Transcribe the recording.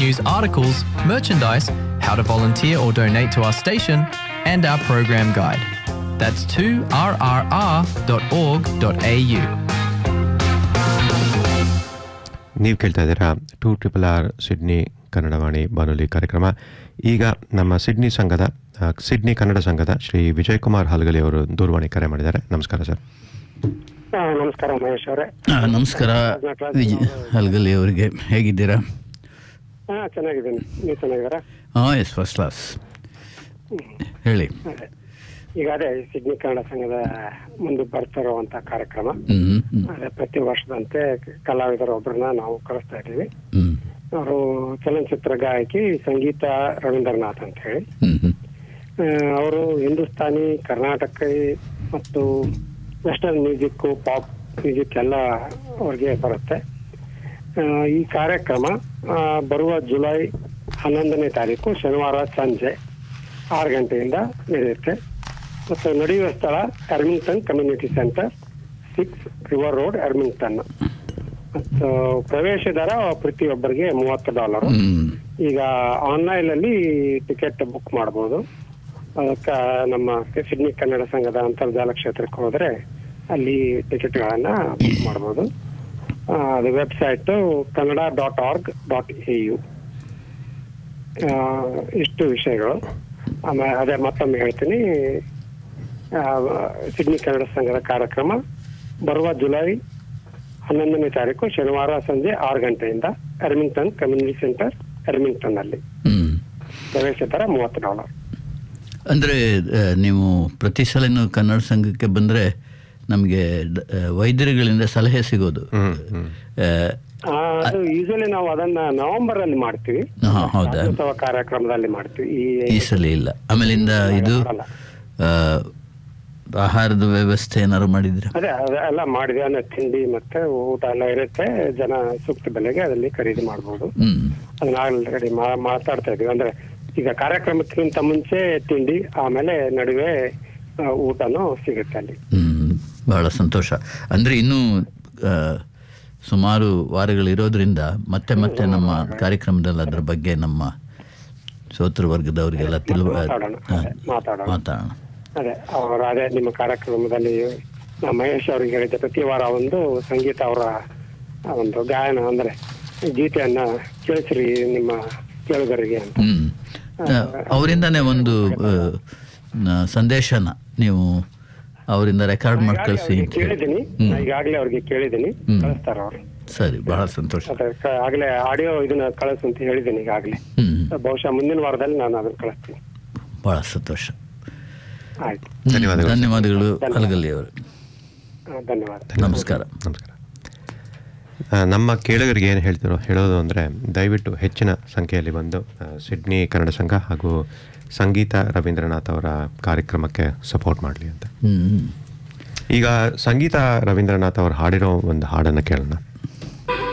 news articles, merchandise, how to volunteer or donate to our station, and our program guide. That's 2rrr.org.au. ನೀವು ಕೇಳ್ತಾ ಇದ್ದೀರಾ two triple R Sydney Kannadavani ಬಾನುಲಿ ಕಾರ್ಯಕ್ರಮ ಈಗ ನಮ್ಮ ಸಿಡ್ನಿ ಸಂಘದ ಆ, ಸಿಡ್ನಿ ಕನ್ನಡ ಸಂಘದ ಶ್ರೀ ವಿಜಯ್ ಕುಮಾರ್ ಹಾಲ್ಗಲಿ ಅವರು ದೂರವಾಣಿ ಕರೆ ಮಾಡಿದ್ದಾರೆ ನಮಸ್ಕಾರ ಸರ್ ಹಾ, ನಮಸ್ಕಾರ ಮಹೇಶ್ ಅವರೇ ಆ, ನಮಸ್ಕಾರ ವಿಜಯ್ ಹಲ್ಗಲಿ ಅವರಿಗೆ ಹೇಗಿದ್ದೀರಾ ಹಾ ಚೆನ್ನಾಗಿದ್ದೀನಿ ನೀವು ಚೆನ್ನಾಗಿದ್ದೀರಾ ಹಾಂ ಎಸ್ ಫಸ್ಟ್ ಕ್ಲಾಸ್ ಹೇಳಿ ಅದೇ ಈಗ ಅದೇ ಸಿಡ್ನಿ ಕನ್ನಡ ಸಂಘದ ಮುಂದೆ ಬರ್ತಾ ಇರುವಂತ ಕಾರ್ಯಕ್ರಮ ಹ್ಮ್ ಹ್ಮ್ ಅದೇ ಪ್ರತಿ ವರ್ಷದಂತೆ ಕಲಾವಿದರ ಒಬ್ಬರನ್ನ ನಾವು ಕಳಿಸ್ತಾ ಇದ್ದೀವಿ ಹ್ಮ್ ಅವರು ಚಲನಚಿತ್ರ ಗಾಯಕಿ ಸಂಗೀತ ರವೀಂದ್ರನಾಥ್ ಅಂತ ಹೇಳಿ ಹ್ಮ್ ಹ್ಮ್ ಅವರು ಹಿಂದೂಸ್ತಾನಿ ಕರ್ನಾಟಕ ಮತ್ತು ವೆಸ್ಟರ್ನ್ ಮ್ಯೂಸಿಕ್ ಪಾಪ್ ಮ್ಯೂಸಿಕ್ ಎಲ್ಲ ಅವ್ರಿಗೆ ಬರುತ್ತೆ ಆ, ಈ ಕಾರ್ಯಕ್ರಮ ಆ, ಬರುವ ಜುಲೈ ಹನ್ನೊಂದನೇ ತಾರೀಕು ಶನಿವಾರ ಸಂಜೆ ಆರು ಗಂಟೆಯಿಂದ ನಡೆಯುತ್ತೆ ಮತ್ತು ನಡೆಯುವ ಸ್ಥಳ Ermington community centre six river road Ermington ಮತ್ತು ಪ್ರವೇಶ ದರ ಪ್ರತಿಯೊಬ್ಬರಿಗೆ ಮೂವತ್ತು ಡಾಲರ್ ಹ್ಮ್ ಈಗ ಆನ್ಲೈನ್ ಅಲ್ಲಿ ಟಿಕೆಟ್ ಬುಕ್ ಮಾಡಬಹುದು ಅದಕ್ಕೆ ನಮ್ಮ ಸಿಡ್ನಿ ಕನ್ನಡ ಸಂಘದ ಅಂತರ್ಜಾಲ ಕ್ಷೇತ್ರಕ್ಕೆ ಹೋದ್ರೆ ಅಲ್ಲಿ ಟಿಕೆಟ್ಗಳನ್ನ ಬುಕ್ ಮಾಡಬಹುದು ಅದು website Kannada dot org dot A U ಇಷ್ಟು ವಿಷಯಗಳು ಆಮೇಲೆ ಅದೇ ಮತ್ತೊಮ್ಮೆ ಹೇಳ್ತೀನಿ ಆ, ಸಿಡ್ನಿ ಕನ್ನಡ ಸಂಘದ ಕಾರ್ಯಕ್ರಮ ಬರುವ ಜುಲೈ ಹನ್ನೊಂದನೇ ತಾರೀಕು ಶನಿವಾರ ಸಂಜೆ ಆರು ಗಂಟೆಯಿಂದ ಎರ್ಮಿಂಗ್ಟನ್ ಕಮ್ಯುನಿಟಿ ಸೆಂಟರ್ ಎರ್ಮಿಂಗ್ಟನ್ ಅಲ್ಲಿ ಹ್ಮ್ ಪ್ರವೇಶ ದರ ಮೂವತ್ತು ಡಾಲರ್ ಅಂದರೆ ನೀವು ಪ್ರತಿ ಸಲನೂ ಕನ್ನಡ ಸಂಘಕ್ಕೆ ಬಂದರೆ ನಮಗೆ ವೈದ್ಯರುಗಳಿಂದ ಸಲಹೆ ಸಿಗೋದು ಆ, ಆ, ಅದು ಯೂಶಲಿ ನಾವು ಅದನ್ನ ನವೆಂಬರ್ ಅಲ್ಲಿ ಮಾಡ್ತೀವಿ ಹಾ, ಹೌದಾ ರಾಜ್ಯೋತ್ಸವ ಕಾರ್ಯಕ್ರಮದಲ್ಲಿ ಮಾಡ್ತೀವಿ ಈ ಈ ಸಲ ಇಲ್ಲ ಆಮೇಲಿಂದ ಇದು ಆ, ಆಹಾರದ ವ್ಯವಸ್ಥೆ ಏನಾದ್ರು ಮಾಡಿದ್ರೆ ಅದೇ ಅದೆಲ್ಲ ಮಾಡಿದ್ವಿ ಅಂದ್ರೆ ತಿಂಡಿ ಮತ್ತೆ ಊಟ ಎಲ್ಲ ಇರುತ್ತೆ ಜನ ಸೂಕ್ತ ಬೆಲೆಗೆ ಅದಲ್ಲಿ ಖರೀದಿ ಮಾಡಬಹುದು ಹ್ಮ್ ಅದನ್ನ ಆಲ್ರೆಡಿ ಮಾತಾಡ್ತಾ ಇದೀವಿ ಅಂದ್ರೆ ಈಗ ಕಾರ್ಯಕ್ರಮಕ್ಕಿಂತ ಮುಂಚೆ ತಿಂಡಿ ಆಮೇಲೆ ನಡುವೆ ಆ, ಊಟನೂ ಸಿಗುತ್ತೆ ಅಲ್ಲಿ ಹ್ಮ್ ಬಹಳ ಸಂತೋಷ ಅಂದರೆ ಇನ್ನೂ ಆ, ಸುಮಾರು ವಾರಗಳಿರೋದ್ರಿಂದ ಮತ್ತೆ ಮತ್ತೆ ನಮ್ಮ ಕಾರ್ಯಕ್ರಮದಲ್ಲಿ ಅದ್ರ ಬಗ್ಗೆ ನಮ್ಮ ಶ್ರೋತೃ ವರ್ಗದವರಿಗೆಲ್ಲ ತಿಳುವ ಮಾತಾಡೋಣ, ಆ, ಅದೇ, ಮಾತಾಡೋಣ. ಮಾತಾಡೋಣ ಅದೇ ಅವರು ಅದೇ ನಿಮ್ಮ ಕಾರ್ಯಕ್ರಮದಲ್ಲಿ ನಾ ಮಹೇಶ್ ಅವರಿಗೆ ಹೇಳಿದ್ದೆ ಪ್ರತಿ ವಾರ ಒಂದು ಸಂಗೀತ ಅವರ ಆ ಒಂದು ಗಾಯನ ಅಂದ್ರೆ ಗೀತೆಯನ್ನ ಕೇಳಿಸ್ರಿ ನಿಮ್ಮ ಕೇಳುಗರಿಗೆ ಅಂತ ಹ್ಮ್ ಆ, ಅವರಿಂದನೇ ಒಂದು ಆ, ನ- ಸಂದೇಶನ ನೀವು ಅವರಿಂದ ರೆಕಾರ್ಡ್ ಮಾಡಿ ಈಗಾಗ್ಲೇ ಕಳಿಸಿ ಅವ್ರಿಗೆ ಅಂತ ಹೇಳಿ ಕೇಳಿದ್ದೀನಿ ನಾ ಈಗಾಗ್ಲೇ ಅವ್ರಿಗೆ ಕೇಳಿದ್ದೀನಿ ಹ್ಮ್. ಕಳಿಸ್ತಾರ ಅವರು ಸರಿ ಬಹಳ ಸಂತೋಷ ಅದೇ ಕ- ಆಗ್ಲೇ ಆಡಿಯೋ ಇದನ್ನ ಕಳಿಸು ಅಂತ ಹೇಳಿದ್ದೀನಿ ಈಗಾಗ್ಲೇ ಹ್ಮ್ ಬಹುಶಃ ಮುಂದಿನ ವಾರದಲ್ಲಿ ನಾನು ಅದನ್ನ ಕಳಿಸ್ತೀನಿ ಬಹಳ ಸಂತೋಷ ಆಯ್ತು ಹ್ಮ್. ಧನ್ಯವಾದಗಳು. ಧನ್ಯವಾದಗಳು ಅಲಗಲ್ಲಿ ಅವರು ಆ, ಧನ್ಯವಾದ ನಮಸ್ಕಾರ ನಮಸ್ಕಾರ ಆ, ನಮ್ಮ ಕೇಳುಗರಿಗೆ ಏನು ಹೇಳ್ತಿರೋ ಹೇಳೋದು ಅಂದರೆ ದಯವಿಟ್ಟು ಹೆಚ್ಚಿನ ಸಂಖ್ಯೆಯಲ್ಲಿ ಬಂದು ಆ, ಸಿಡ್ನಿ ಕನ್ನಡ ಸಂಘ ಹಾಗೂ ಸಂಗೀತ ರವೀಂದ್ರನಾಥ್ ಅವರ ಕಾರ್ಯಕ್ರಮಕ್ಕೆ ಸಪೋರ್ಟ್ ಮಾಡಲಿ ಅಂತ ಹ್ಮ್ ಈಗ ಸಂಗೀತ ರವೀಂದ್ರನಾಥ್ ಅವರು ಹಾಡಿರೋ ಒಂದು ಹಾಡನ್ನು ಕೇಳೋಣ